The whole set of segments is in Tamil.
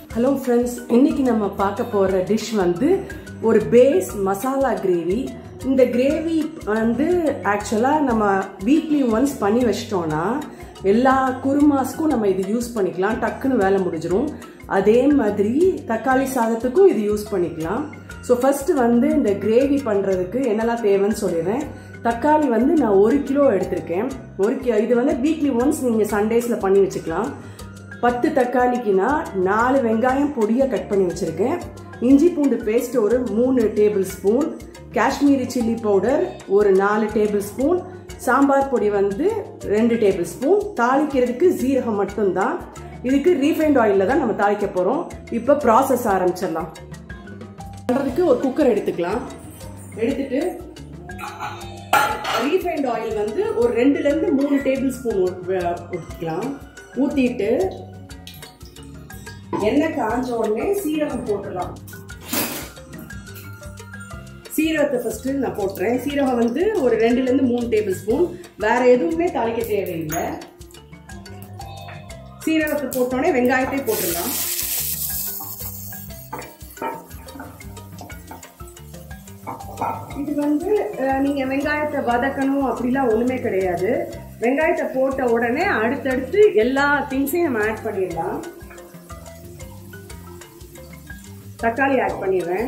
ஹலோ ஃப்ரெண்ட்ஸ் இன்னைக்கு நம்ம பார்க்க போகிற டிஷ் வந்து ஒரு பேஸ் மசாலா கிரேவி இந்த கிரேவி வந்து ஆக்சுவலாக நம்ம வீக்லி ஒன்ஸ் பண்ணி வச்சிட்டோன்னா எல்லா குருமாஸ்க்கும் நம்ம இது யூஸ் பண்ணிக்கலாம் டக்குன்னு வேலை முடிஞ்சிடும் அதே மாதிரி தக்காளி சாதத்துக்கும் இது யூஸ் பண்ணிக்கலாம் ஸோ ஃபஸ்ட்டு வந்து இந்த கிரேவி பண்ணுறதுக்கு என்னெல்லாம் தேவைன்னு சொல்லிடுறேன் தக்காளி வந்து நான் ஒரு கிலோ எடுத்திருக்கேன் ஒரு கி இது வந்து வீக்லி ஒன்ஸ் நீங்கள் சண்டேஸில் பண்ணி வச்சுக்கலாம் பத்து தக்காளிக்குனா நாலு வெங்காயம் பொடியாக கட் பண்ணி வச்சுருக்கேன் இஞ்சி பூண்டு பேஸ்ட் ஒரு மூணு table spoon Kashmiri chilli powder ஒரு நாலு டேபிள் ஸ்பூன் சாம்பார் பொடி வந்து ரெண்டு டேபிள் ஸ்பூன் தாளிக்கிறதுக்கு ஜீரகம் மட்டும்தான் இதுக்கு ரீஃபைண்ட் ஆயிலில் தான் நம்ம தாளிக்க போகிறோம் இப்போ ப்ராசஸ் ஆரம்பிச்சிடலாம் பண்ணுறதுக்கு ஒரு குக்கர் எடுத்துக்கலாம் எடுத்துட்டு ரீஃபைண்ட் ஆயில் வந்து ஒரு ரெண்டுலேருந்து மூணு டேபிள் ஸ்பூன் ஊற்றிக்கலாம் ஊற்றிட்டு எண்ணெய் காஞ்ச உடனே சீரகம் போட்டுடலாம் சீரகத்தை ஃபஸ்ட்டு நான் போட்டுறேன் சீரகம் வந்து ஒரு ரெண்டுலேருந்து மூணு டேபிள் ஸ்பூன் வேற எதுவுமே தாளிக்க தேவையில்லை சீரகத்தை போட்டோடனே வெங்காயத்தை போட்டுடலாம் இது வந்து நீங்க வெங்காயத்தை வதக்கணும் அப்படிலாம் ஒண்ணுமே கிடையாது வெங்காயத்தை போட்ட உடனே அடுத்தடுத்து எல்லா திங்ஸையும் நம்ம ஆட் பண்ணிடலாம் தக்காளி ஆட் பண்ணிடுறேன்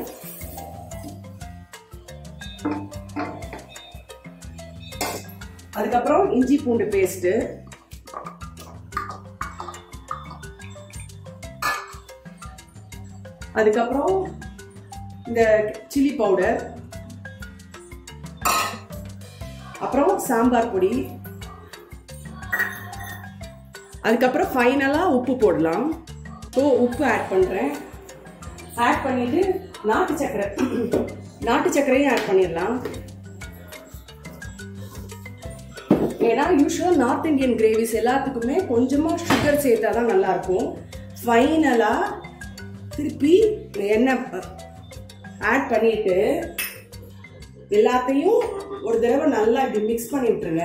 அதுக்கப்புறம் இஞ்சி பூண்டு பேஸ்ட்டு அதுக்கப்புறம் இந்த சில்லி பவுடர் அப்புறம் சாம்பார் பொடி அதுக்கப்புறம் ஃபைனலாக உப்பு போடலாம் ஸோ உப்பு ஆட் பண்ணுறேன் ஆட் பண்ணிட்டு நாட்டு சக்கரை நாட்டு சக்கரையும் ஆட் பண்ணிடலாம் ஏன்னா யூஸ்வலாக நார்த் இந்தியன் கிரேவிஸ் எல்லாத்துக்குமே கொஞ்சமாக சுகர் சேர்த்தா தான் நல்லாயிருக்கும் ஃபைனலாக திருப்பி எண்ணெய் ஆட் பண்ணிட்டு எல்லாத்தையும் ஒரு தடவை நல்லா இப்படி மிக்ஸ் பண்ணி விட்டுருங்க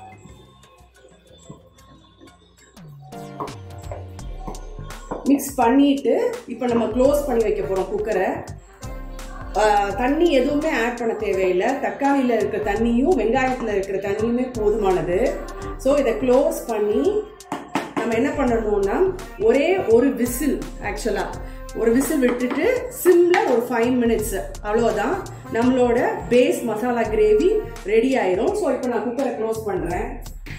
மிக்ஸ் பண்ணிட்டு இப்போ நம்ம க்ளோஸ் பண்ணி வைக்க போகிறோம் குக்கரை தண்ணி எதுவுமே ஆட் பண்ண தேவையில்லை தக்காளியில் இருக்கிற தண்ணியும் வெங்காயத்தில் இருக்கிற தண்ணியுமே போதுமானது ஸோ இதை க்ளோஸ் பண்ணி நம்ம என்ன பண்ணணும்னா ஒரே ஒரு விசில் ஆக்சுவலாக ஒரு விசில் விட்டுட்டு சிம்மில் ஒரு ஃபைவ் மினிட்ஸ் அவ்வளோதான் நம்மளோட பேஸ் மசாலா கிரேவி ரெடி ஆயிரும் ஸோ இப்போ நான் குக்கரை க்ளோஸ் பண்ணுறேன்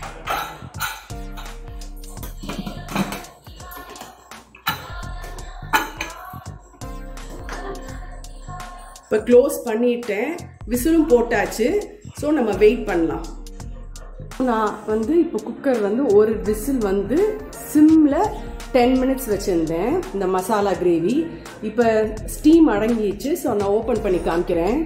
இப்போ க்ளோஸ் பண்ணிட்டேன் விசிலும் போட்டாச்சு ஸோ நம்ம வெயிட் பண்ணலாம் நான் வந்து இப்போ குக்கர் வந்து ஒரு விசில் வந்து சிம்மில் டென் மினிட்ஸ் வச்சுருந்தேன் இந்த மசாலா கிரேவி இப்போ ஸ்டீம் அடங்கிடுச்சு ஸோ நான் ஓப்பன் பண்ணி காமிக்கிறேன்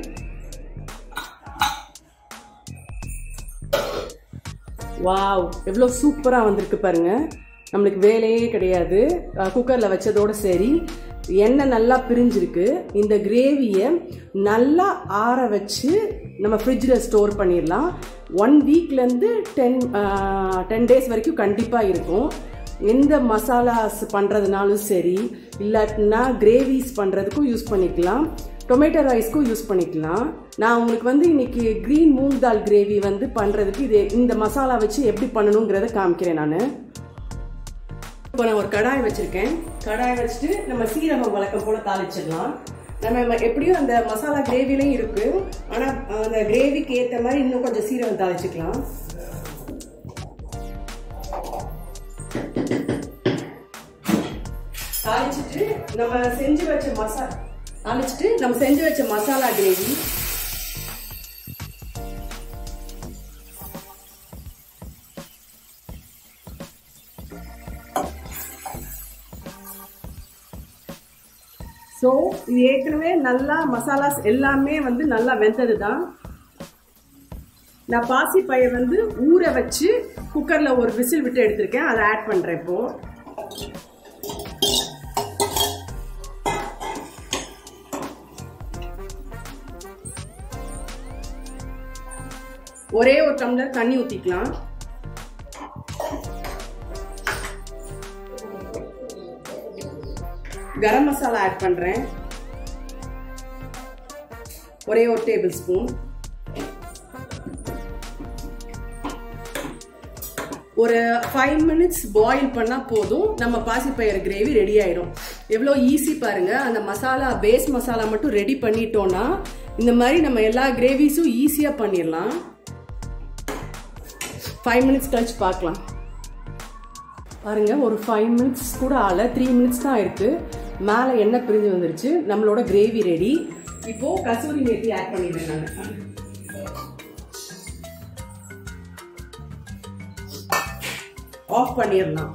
வாவ் எவ்வளோ சூப்பராக வந்திருக்கு பாருங்க நம்மளுக்கு வேலையே கிடையாது குக்கரில் வச்சதோடு சரி எண்ணெய் நல்லா பிரிஞ்சிருக்கு இந்த கிரேவியை நல்லா ஆற வச்சு நம்ம ஃப்ரிட்ஜில் ஸ்டோர் பண்ணிடலாம் ஒன் வீக்லேருந்து டென் டென் டேஸ் வரைக்கும் கண்டிப்பாக இருக்கும் எந்த மசாலாஸ் பண்ணுறதுனாலும் சரி இல்லாட்டினா கிரேவிஸ் பண்ணுறதுக்கும் யூஸ் பண்ணிக்கலாம் டொமேட்டோ ரைஸ்க்கும் யூஸ் பண்ணிக்கலாம் நான் உங்களுக்கு வந்து இன்னைக்கு க்ரீன் மூங் தால் கிரேவி வந்து பண்ணுறதுக்கு இது இந்த மசாலா வச்சு எப்படி பண்ணணுங்கிறத காமிக்கிறேன் நான் இப்போ நான் ஒரு கடாய் வச்சுருக்கேன் கடாய் வச்சுட்டு நம்ம சீரகம் வழக்கம் போல் தாளிச்சிடலாம் நம்ம எப்படியும் அந்த மசாலா கிரேவிலையும் இருக்கு ஆனால் அந்த கிரேவிக்கு ஏற்ற மாதிரி இன்னும் கொஞ்சம் சீரகம் தாளிச்சுக்கலாம் தாளிச்சிட்டு நம்ம செஞ்சு வச்ச மசாலா தாளிச்சிட்டு நம்ம செஞ்சு வச்ச மசாலா கிரேவி ஸோ இது ஏற்கனவே நல்லா மசாலாஸ் எல்லாமே வந்து நல்லா வெந்தது தான் நான் பாசி பயிர் வந்து ஊற வச்சு குக்கரில் ஒரு விசில் விட்டு எடுத்திருக்கேன் அதை ஆட் பண்ணுறேன் இப்போ ஒரே ஒரு டம்ளர் தண்ணி ஊற்றிக்கலாம் கரம் மசாலா ஆட் பண்ணுறேன் ஒரே ஒரு டேபிள் ஸ்பூன் ஒரு ஃபைவ் மினிட்ஸ் பாயில் பண்ணால் போதும் நம்ம பாசிப்பயிறு கிரேவி ரெடி ஆயிடும் எவ்வளோ ஈஸி பாருங்க அந்த மசாலா பேஸ் மசாலா மட்டும் ரெடி பண்ணிட்டோம்னா இந்த மாதிரி நம்ம எல்லா கிரேவிஸும் ஈஸியாக பண்ணிடலாம் ஃபைவ் மினிட்ஸ் கழிச்சு பார்க்கலாம் பாருங்க ஒரு ஃபைவ் மினிட்ஸ் கூட ஆகல த்ரீ மினிட்ஸ் தான் இருக்கு மேலே எண்ணெய் பிரிஞ்சு வந்துருச்சு நம்மளோட கிரேவி ரெடி இப்போ கசூரி மேத்தி ஆட் பண்ணிடுறேன் நான் ஆஃப் பண்ணிடலாம்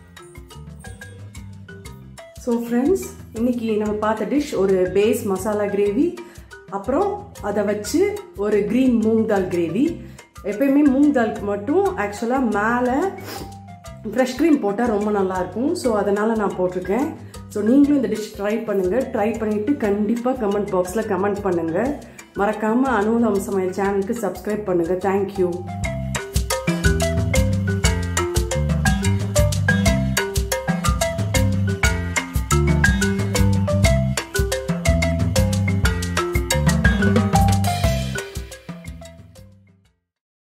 ஸோ ஃப்ரெண்ட்ஸ் இன்னைக்கு நம்ம பார்த்த டிஷ் ஒரு பேஸ் மசாலா கிரேவி அப்புறம் அதை வச்சு ஒரு க்ரீன் மூங் தால் கிரேவி எப்பயுமே மூங் தாலுக்கு மட்டும் ஆக்சுவலாக மேலே ஃப்ரெஷ் க்ரீம் போட்டால் ரொம்ப நல்லாயிருக்கும் ஸோ அதனால் நான் போட்டிருக்கேன் ஸோ நீங்களும் இந்த டிஷ் ட்ரை பண்ணுங்கள் ட்ரை பண்ணிவிட்டு கண்டிப்பாக கமெண்ட் பாக்ஸில் கமெண்ட் பண்ணுங்கள் மறக்காமல் அனுகூலம் சமையல் சேனலுக்கு சப்ஸ்கிரைப் பண்ணுங்கள் தேங்க்யூ